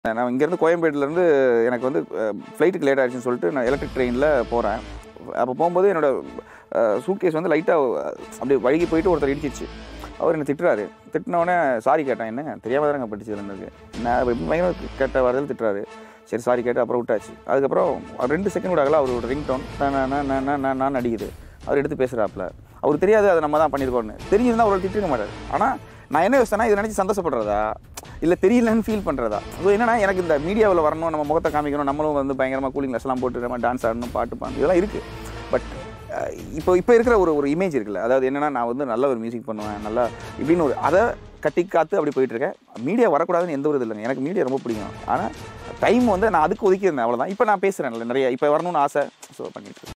நான் இங்கேருந்து கோயம்பேடுலேருந்து எனக்கு வந்து ஃப்ளைட்டுக்கு லேட் ஆயிடுச்சுன்னு சொல்லிட்டு நான் எலக்ட்ரிக் ட்ரெயினில் போகிறேன் அப்போ போகும்போது என்னோட சூட்கேஸ் வந்து லைட்டாக அப்படியே வழுகி போயிட்டு ஒருத்தர் இடிச்சிச்சு அவர் என்னை திட்டுறாரு திட்டினோடனே சாரி கேட்டேன் என்னங்க தெரியாம தானே படிச்சது எனக்கு நான் பயங்கர கேட்ட வரதில் திட்டுறாரு சரி சாரி கேட்டு அப்புறம் விட்டாச்சு அதுக்கப்புறம் ஒரு ரெண்டு செகண்ட் கூட ஆகல அவரோட ரிங் டோன் நான் நான் அடிக்குது அவர் எடுத்து பேசுகிறாப்புல அவருக்கு தெரியாது அதை நம்ம தான் பண்ணியிருக்கோம்னு தெரிஞ்சிருந்தா அவரோட திட்டுக்க மாட்டார் ஆனால் நான் என்ன யோசிச்சேன்னா இதை நினச்சி சந்தோஷப்படுறதா இல்லை தெரியலன்னு ஃபீல் பண்ணுறதா ஸோ என்னன்னா எனக்கு இந்த மீடியாவில் வரணும் நம்ம முகத்தை காமிக்கணும் நம்மளும் வந்து பயங்கரமாக கூலிங் கிளாஸ்லாம் போட்டு நம்ம டான்ஸ் ஆடணும் பாட்டு பாடணும் இதெல்லாம் இருக்குது பட் இப்போ இப்போ இருக்கிற ஒரு ஒரு இமேஜ் இருக்குல்ல அதாவது என்னன்னா நான் வந்து நல்ல ஒரு மியூசிக் பண்ணுவேன் நல்லா இப்படின்னு ஒரு அதை கட்டி காத்து அப்படி போயிட்டு இருக்கேன் மீடியா வரக்கூடாதுன்னு எந்த ஒரு இது இல்லைங்க எனக்கு மீடியா ரொம்ப பிடிக்கும் ஆனால் டைம் வந்து நான் அதுக்கு ஒதுக்கியிருந்தேன் அவ்வளோதான் இப்போ நான் பேசுகிறேன்ல நிறைய இப்போ வரணும்னு ஆசை ஸோ பண்ணிட்டு இருக்கேன்